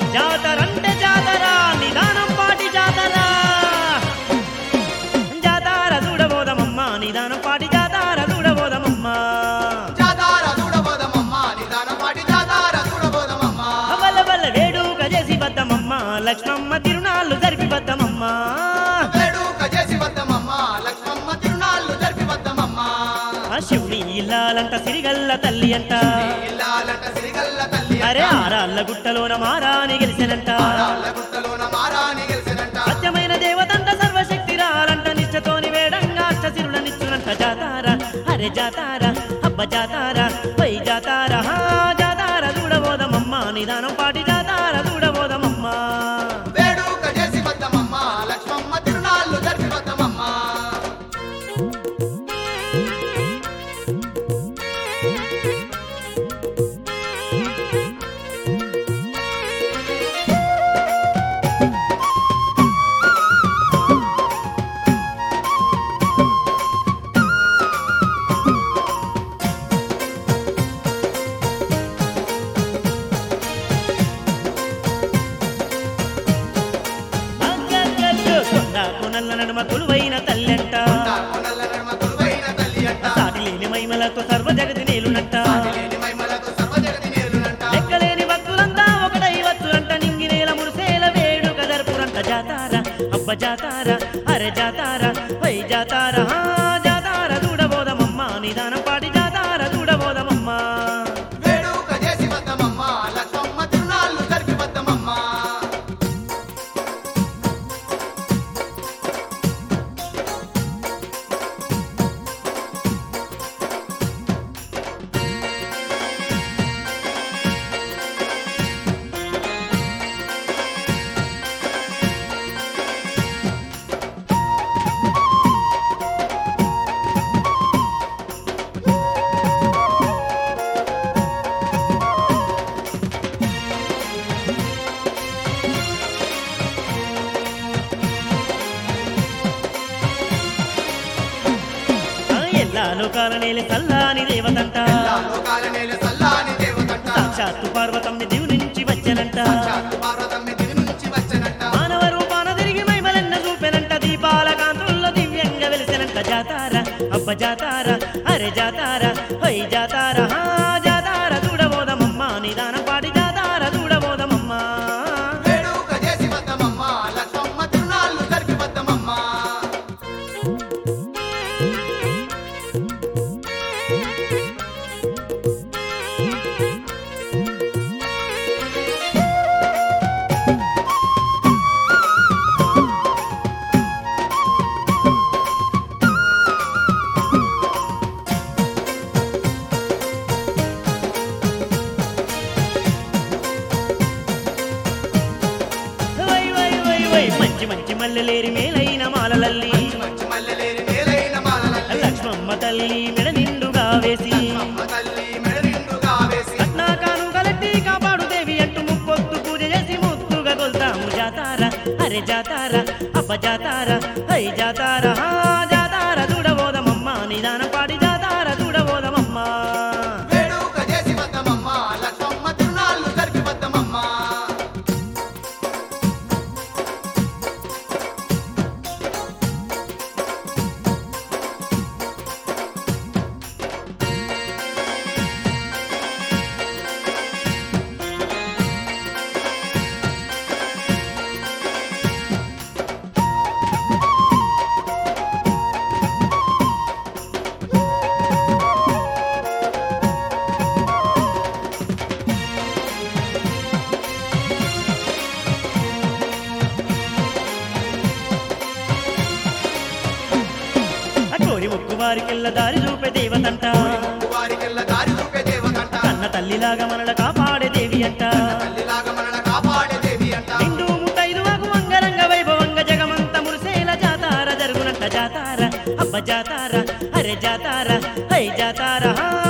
జాతరంటే జాతర నిదానం పాటి జాతర జాతార చూడబోదమమ్మ నిదానం పాటి జాతార చూడబోదమమ్మ జాతార చూడబోదమమ్మ నిదాన పాటి జాతార చూడబోదమమ్మ బల్ల బల్ల వేడుక చేసి బద్దమమ్మ లక్ష్మమ్మ తిరునాళ్ళు జరిపి బద్దమమ్మ వేడుక చేసి వద్దమమ్మ లక్ష్మమ్మ తిరునాళ్ళు జరిపి వద్దమమ్మ ఆ శివుని ఇల్లాలంట సిరిగల్ల తల్లి అంట ఇల్లాలంట సిరిగల్ల తల్లి అరే ఆరాళ్ళ గుట్టలోన మారాని గెలిచెనంట ఆరాళ్ళ గుట్టలోన మారాని గెలిచినంట సత్యమైన దేవతంట సర్వశక్తి రాలంట నిష్టతోని వేడంగా అష్టసిరుల నిచ్చునంట జాతార అరే జాతార అబ్బ జాతార పై జాతార హా జాతార చూడబోదమమ్మ నిదానం పాటి జాతార చూడబోదమమ్మ వేడుక చేసి వద్దమమ్మ లక్ష్మమ్మ తిరునాళ్ళు జరిపి వద్దమమ్మ అగ్గగ్గగ్గ కొండ కొనల్ల నడుమ కొలువైన తల్లంట కొండల నడుమ కొలువైన తల్లి అంట సాటి లేని మైమలతో సర్వ జగతి నేలునంట లేని మహిమలతో సర్వ జగతి నేరునంట లెక్కలేని భక్తులంతా ఒకటై వచ్చురంట నింగి నేల మురిసేల వేడుక జరుపురంట జాతార అబ్బ జాతార అరే జాతార పై జాతార హా జాతార చూడబోదమమ్మ నిదానం పాటి జాతార చూడబోదమమ్మ వేడుక చేసి వద్దమమ్మ లక్ష్మమ్మ తిరునాళ్ళు జరిపి వద్దమమ్మ ఆ ఎల్లా లోకాల నేల చల్లాని దేవతంట ఆ లోకాల నేల సల్లాని దేవతంట సాక్షాత్తు పార్వతంని దివు నుంచి వచ్చనంట సాక్షాత్తు పార్వతమ్మ దివి నుంచి వచ్చనంట మానవ రూపాన తిరిగి మైమలెన్న చూపెనంట దీపాల కాంతుల్లో దివ్యంగా వెలిసెనంట జాతార అబ్బ జాతార అరే జాతార హై జాతార హా జాతార చూడబోదమమ్మ నిదానం పాటి జాతార చూడబోదమమ్మ వేడుక చేసి వద్దమమ్మ లక్ష్మమ్మ తిరునాళ్ళు జరిపి వద్దమమ్మ వై వై వై వై మంచి మంచి మల్లెలేరి మేలైన మాలలల్లి మంచి మల్లెలేని మేలైన మాలలల్లి లక్ష్మమ్మ తల్లి మెడ నిండుగా వేసి అమ్మ తల్లి మెడ నిండుగా వేసి కట్నాకాను గలట్టి కాపాడు దేవి అంటూ ముప్పొత్తు పూజ చేసి ముత్తుగా కొల్తాము జాతార అరే జాతార అబ్బ జాతార హై జాతార హా జాతార చూడబోదమమ్మ నిదానం పాడి జాతార చూడబోదమమ్మ వేడుక చేసి వద్దమమ్మ లక్ష్మమ్మ తిరునాళ్ళు జరిపి వద్దమమ్మ ఆ కోరి ముక్కు వారికెళ్ళ దారి చూపే దేవతంట వారికెల్ల దారి చూపే దేవతంట కన్న తల్లిలాగా మనల కాపాడే దేవి అంట తల్లిలాగా మనల కాపాడే దేవి అంట నిండు ముత్తైదు వాకు అంగరంగ వైభవంగ జగమంత మురిసేల జాతార జరుగునంట జాతార అబ్బ జాతార అరే జాతార హై జాతార హా